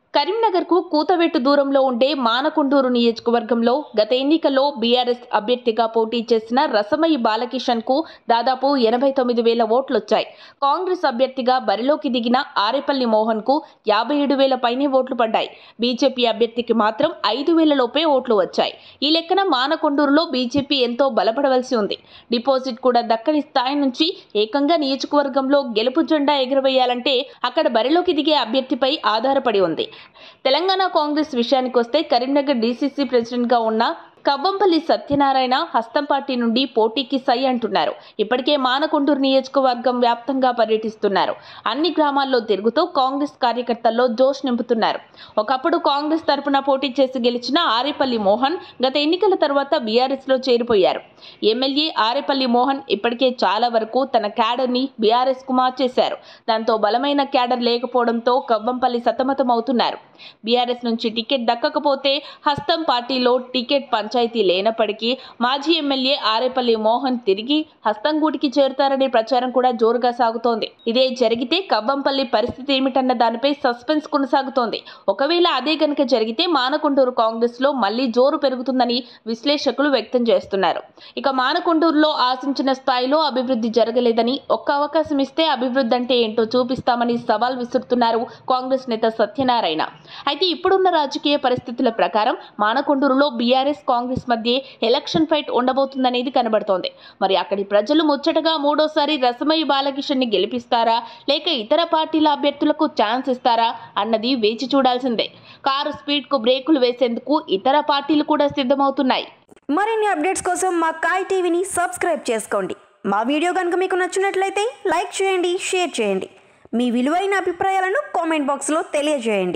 కరీంనగర్కు కూతవెట్టు దూరంలో ఉండే మానకొండూరు నియోజకవర్గంలో గత ఎన్నికల్లో బీఆర్ఎస్ అభ్యర్థిగా పోటీ చేసిన రసమయి బాలకిషన్కు దాదాపు ఎనభై తొమ్మిది వేల ఓట్లొచ్చాయి కాంగ్రెస్ అభ్యర్థిగా బరిలోకి దిగిన ఆరేపల్లి మోహన్కు యాభై ఏడు వేల పైనే ఓట్లు పడ్డాయి బీజేపీ అభ్యర్థికి మాత్రం ఐదు వేల లోపే ఓట్లు వచ్చాయి ఈ లెక్కన మానకొండూరులో బీజేపీ ఎంతో బలపడవలసి ఉంది డిపాజిట్ కూడా దక్కని స్థాయి నుంచి ఏకంగా నియోజకవర్గంలో గెలుపు జెండా ఎగురవేయాలంటే అక్కడ బరిలోకి దిగే అభ్యర్థిపై ఆధారపడి ఉంది తెలంగాణ కాంగ్రెస్ విషయానికి వస్తే కరీంనగర్ డీసీసీ ప్రెసిడెంట్గా ఉన్న కవ్వంపల్లి సత్యనారాయణ హస్తం పార్టీ నుండి పోటీకి సై అంటున్నారు ఇప్పటికే మానకొండూరు నియోజకవర్గం వ్యాప్తంగా పర్యటిస్తున్నారు అన్ని గ్రామాల్లో తిరుగుతూ కాంగ్రెస్ కార్యకర్తల్లో జోష్ నింపుతున్నారు ఒకప్పుడు కాంగ్రెస్ తరపున పోటీ చేసి గెలిచిన ఆరేపల్లి మోహన్ గత ఎన్నికల తర్వాత బీఆర్ఎస్లో చేరిపోయారు ఎమ్మెల్యే ఆరేపల్లి మోహన్ ఇప్పటికే చాలా వరకు తన క్యాడర్ని బీఆర్ఎస్కు మార్చేశారు దాంతో బలమైన క్యాడర్ లేకపోవడంతో కవ్వంపల్లి సతమతమవుతున్నారు బీఆర్ఎస్ నుంచి టికెట్ దక్కకపోతే హస్తం పార్టీలో టికెట్ పంచాయతీ లేనప్పటికీ మాజీ ఎమ్మెల్యే ఆరేపల్లి మోహన్ తిరిగి హస్తంగూటికి చేరుతారనే ప్రచారం కూడా జోరుగా సాగుతోంది ఇదే జరిగితే కవ్వంపల్లి పరిస్థితి ఏమిటన్న దానిపై సస్పెన్స్ కొనసాగుతోంది ఒకవేళ అదే గనుక జరిగితే మానకొండూరు కాంగ్రెస్ లో మళ్లీ జోరు పెరుగుతుందని విశ్లేషకులు వ్యక్తం చేస్తున్నారు ఇక మానకొండూరులో ఆశించిన స్థాయిలో అభివృద్ధి జరగలేదని ఒక్క అవకాశం ఇస్తే అభివృద్ధి అంటే ఏంటో చూపిస్తామని సవాల్ విసురుతున్నారు కాంగ్రెస్ నేత సత్యనారాయణ అయితే ఇప్పుడున్న రాజకీయ పరిస్థితుల ప్రకారం మానకొండూరులో బీఆర్ఎస్ కాంగ్రెస్ మధ్య ఎలక్షన్ ఫైట్ ఉండబోతుందనేది కనబడుతోంది మరి అక్కడి ప్రజలు ముచ్చటగా మూడోసారి రసమయ్య బాలకిషన్ ని గెలిపిస్తారా లేక ఇతర పార్టీల అభ్యర్థులకు ఛాన్స్ ఇస్తారా అన్నది వేచి చూడాల్సిందే కారు స్పీడ్ కు బ్రేకులు వేసేందుకు ఇతర పార్టీలు కూడా సిద్ధమవుతున్నాయి మరిన్ని అప్డేట్స్ కోసం మా కాయ్ టీవీని సబ్స్క్రైబ్ చేసుకోండి మా వీడియో కనుక మీకు నచ్చినట్లయితే లైక్ చేయండి షేర్ చేయండి మీ విలువైన అభిప్రాయాలను కామెంట్ బాక్స్లో తెలియజేయండి